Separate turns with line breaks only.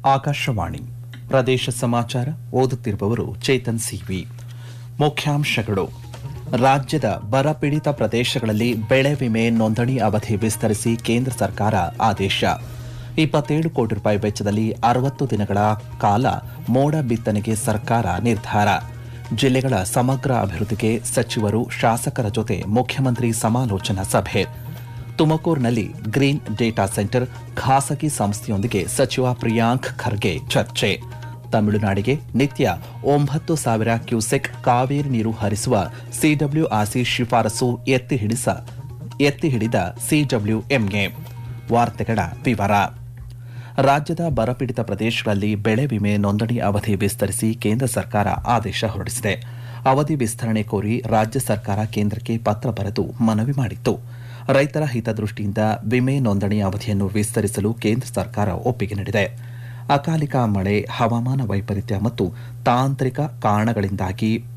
ಆಕಾಶವಾಣಿ ಪ್ರದೇಶ ಸಮಾಚಾರ ಓದುತ್ತಿರುವವರು ಚೇತನ್ ಸಿವಿ ಮುಖ್ಯಾಂಶಗಳು ರಾಜ್ಯದ ಬರಪೀಡಿತ ಪ್ರದೇಶಗಳಲ್ಲಿ ಬೆಳೆ ವಿಮೆ ನೋಂದಣಿ ಅವಧಿ ವಿಸ್ತರಿಸಿ ಕೇಂದ್ರ ಸರ್ಕಾರ ಆದೇಶ ಇಪ್ಪತ್ತೇಳು ಕೋಟಿ ರೂಪಾಯಿ ವೆಚ್ಚದಲ್ಲಿ ಅರವತ್ತು ದಿನಗಳ ಕಾಲ ಮೋಡ ಬಿತ್ತನೆಗೆ ಸರ್ಕಾರ ನಿರ್ಧಾರ ಜಿಲ್ಲೆಗಳ ಸಮಗ್ರ ಅಭಿವೃದ್ಧಿಗೆ ಸಚಿವರು ಶಾಸಕರ ಜೊತೆ ಮುಖ್ಯಮಂತ್ರಿ ಸಮಾಲೋಚನಾ ಸಭೆ ತುಮಕೂರಿನಲ್ಲಿ ಗ್ರೀನ್ ಡೇಟಾ ಸೆಂಟರ್ ಖಾಸಗಿ ಸಂಸ್ಥೆಯೊಂದಿಗೆ ಸಚಿವ ಪ್ರಿಯಾಂಕ್ ಖರ್ಗೆ ಚರ್ಚೆ ತಮಿಳುನಾಡಿಗೆ ನಿತ್ಯ ಒಂಬತ್ತು ಸಾವಿರ ಕ್ಯೂಸೆಕ್ ಕಾವೇರಿ ನೀರು ಹರಿಸುವ ಸಿಡಬ್ಲ್ಯೂಆರ್ಸಿ ಶಿಫಾರಸು ಎತ್ತಿ ಹಿಡಿಸ ಎತ್ತಿ ಹಿಡಿದ ಸಿಡಬ್ಲ್ಯೂಎಂಗೆ ವಾರ್ತೆಗಳ ವಿವರ ರಾಜ್ಯದ ಬರಪೀಡಿತ ಪ್ರದೇಶಗಳಲ್ಲಿ ಬೆಳೆ ವಿಮೆ ನೋಂದಣಿ ಅವಧಿ ವಿಸ್ತರಿಸಿ ಕೇಂದ್ರ ಸರ್ಕಾರ ಆದೇಶ ಹೊರಡಿಸಿದೆ ಅವಧಿ ವಿಸ್ತರಣೆ ಕೋರಿ ರಾಜ್ಯ ಸರ್ಕಾರ ಕೇಂದ್ರಕ್ಕೆ ಪತ್ರ ಬರೆದು ಮನವಿ ಮಾಡಿತ್ತು ರೈತರ ಹಿತದೃಷ್ಟಿಯಿಂದ ವಿಮೆ ನೋಂದಣಿ ಅವಧಿಯನ್ನು ವಿಸ್ತರಿಸಲು ಕೇಂದ್ರ ಸರ್ಕಾರ ಒಪ್ಪಿಗೆ ನೀಡಿದೆ ಅಕಾಲಿಕ ಮಳೆ ಹವಾಮಾನ ವೈಪರೀತ್ಯ ಮತ್ತು ತಾಂತ್ರಿಕ ಕಾರಣಗಳಿಂದಾಗಿ